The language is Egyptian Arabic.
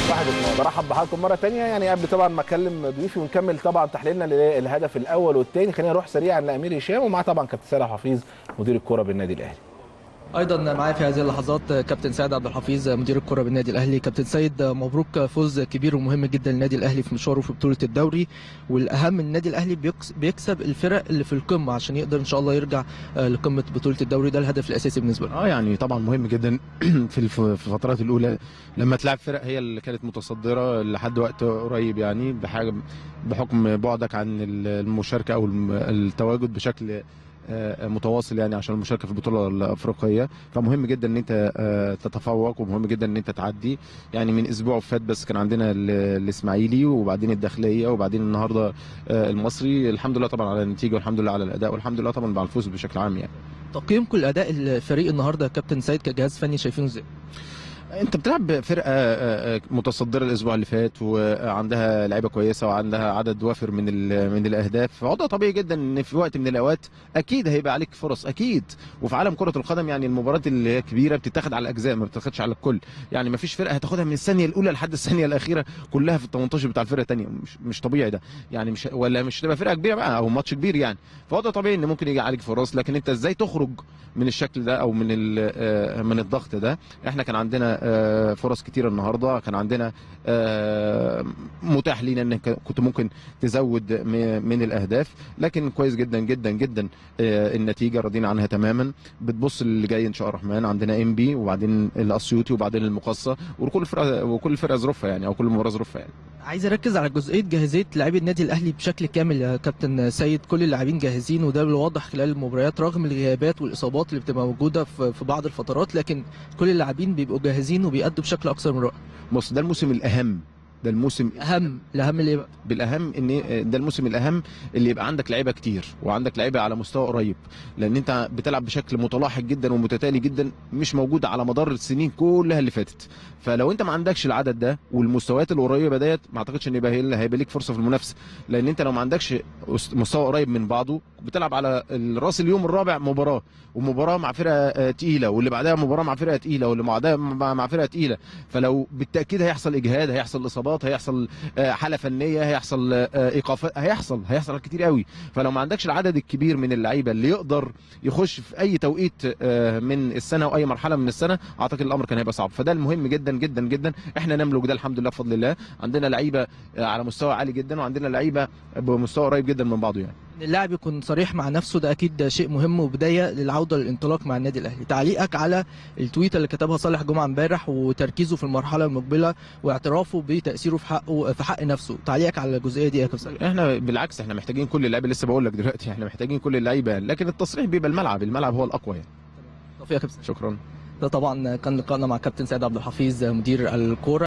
واحد اتنين. برحب بحضراتكم مره تانية يعني قبل طبعا ما اكلم ضيوفي ونكمل طبعا تحليلنا للهدف الاول والثاني خلينا نروح سريعا لامير هشام ومعاه طبعا كابتن سيد حفيظ مدير الكره بالنادي الاهلي ايضا معايا في هذه اللحظات كابتن سيد عبد الحفيظ مدير الكره بالنادي الاهلي كابتن سيد مبروك فوز كبير ومهم جدا للنادي الاهلي في مشواره في بطوله الدوري والاهم النادي الاهلي بيكس- بيكسب الفرق اللي في القمه عشان يقدر ان شاء الله يرجع آه، لقمه بطوله الدوري ده الهدف الاساسي بالنسبه له اه يعني طبعا مهم جدا في الف- في الفترات الاولى لما تلعب فرق هي اللي كانت متصدره لحد وقت قريب يعني بحاجه بحكم بعدك عن المشاركه او الم- التواجد بشكل آه، متواصل يعني عشان المشاركه في البطوله الافريقيه فمهم جدا ان انت آه، تتفوق ومهم جدا ان انت تعدي يعني من اسبوع فات بس كان عندنا ال- الاسماعيلي وبعدين الداخليه وبعدين النهارده آه، المصري الحمد لله طبعا على النتيجه والحمد لله على الاداء والحمد لله طبعا على الفوز بشكل عام يعني تقييمكم لاداء الفريق النهارده يا كابتن سيد كجهاز فني شايفينه ازاي انت بتلعب فرقه آه، آه، متصدره الاسبوع اللي فات وعندها لعيبه كويسه وعندها عدد وافر من ال- من الاهداف فوضع طبيعي جدا ان في وقت من الاوقات اكيد هيبقى عليك فرص اكيد وفي عالم كره القدم يعني المباريات اللي هي كبيره بتتاخد على اجزاء ما بتتاخدش على الكل يعني ما فيش فرقه هتاخدها من الثانيه الاولى لحد الثانيه الاخيره كلها في ال 18 بتاع الفرقه الثانيه مش مش طبيعي ده يعني مش ولا مش تبقى فرقه كبيره بقى او ماتش كبير يعني فوضع طبيعي ان ممكن يجي عليك فرص لكن انت ازاي تخرج من الشكل ده او من ال- آه، من الضغط ده احنا كان عندنا آه، فرص كتيره النهارده كان عندنا آه، متاح لينا ان ك- كنت ممكن تزود م- من الاهداف لكن كويس جدا جدا جدا آه، النتيجه راضيين عنها تماما بتبص اللي جاي ان شاء الرحمن عندنا ام بي وبعدين الاسيوطي وبعدين المقصه وكل فرقه وكل فرقه ظروفها يعني او كل مباراه ظروفها يعني عايز اركز على جزئيه جاهزيه لاعبي النادي الاهلي بشكل كامل يا كابتن سيد كل اللاعبين جاهزين وده واضح خلال المباريات رغم الغيابات والاصابات اللي بتبقى موجوده في في بعض الفترات لكن كل اللاعبين بيبقوا جاهزين وبيأدوا بشكل اكثر من رائع بص ده الموسم الاهم ده الموسم اهم الاهم اللي يبقى بالاهم ان ده الموسم الاهم اللي يبقى عندك لعيبه كتير وعندك لعيبه على مستوى قريب لان انت بتلعب بشكل متلاحق جدا ومتتالي جدا مش موجود على مدار السنين كلها اللي فاتت فلو انت ما عندكش العدد ده والمستويات القريبه ديت ما اعتقدش ان يبقى هي اللي هيبقى ليك فرصه في المنافسه لان انت لو ما عندكش مستوى قريب من بعضه بتلعب على راس اليوم الرابع مباراه ومباراه مع فرقه آه، تقيله واللي بعدها مباراه مع فرقه تقيله واللي بعدها مع مع فرقه تقيله فلو بالتاكيد هيحصل اجهاد هيحصل اصابات هيحصل آه، حاله فنيه هيحصل آه، ايقافات هيحصل هيحصل كتير قوي فلو ما عندكش العدد الكبير من اللعيبه اللي يقدر يخش في اي توقيت آه، من السنه واي مرحله من السنه اعتقد الامر كان هيبقى صعب فده المهم جدا جدا جدا احنا نملك ده الحمد لله بفضل الله عندنا لعيبه آه، على مستوى عالي جدا وعندنا لعيبه بمستوى قريب جدا من بعضه يعني إن اللاعب يكون صريح مع نفسه ده اكيد ده شيء مهم وبدايه للعوده للانطلاق مع النادي الاهلي تعليقك على التويته اللي كتبها صالح جمعه امبارح وتركيزه في المرحله المقبله واعترافه بتاثيره في حقه في حق نفسه تعليقك على الجزئيه دي يا كابتن سيد احنا بالعكس احنا محتاجين كل اللعيبه لسه بقول لك دلوقتي احنا محتاجين كل اللعيبه لكن التصريح بيبقى الملعب الملعب هو الاقوى يعني توفيق يا كابتن شكرا ده طبعا كان لقائنا مع كابتن سيد عبد الحفيظ مدير الكوره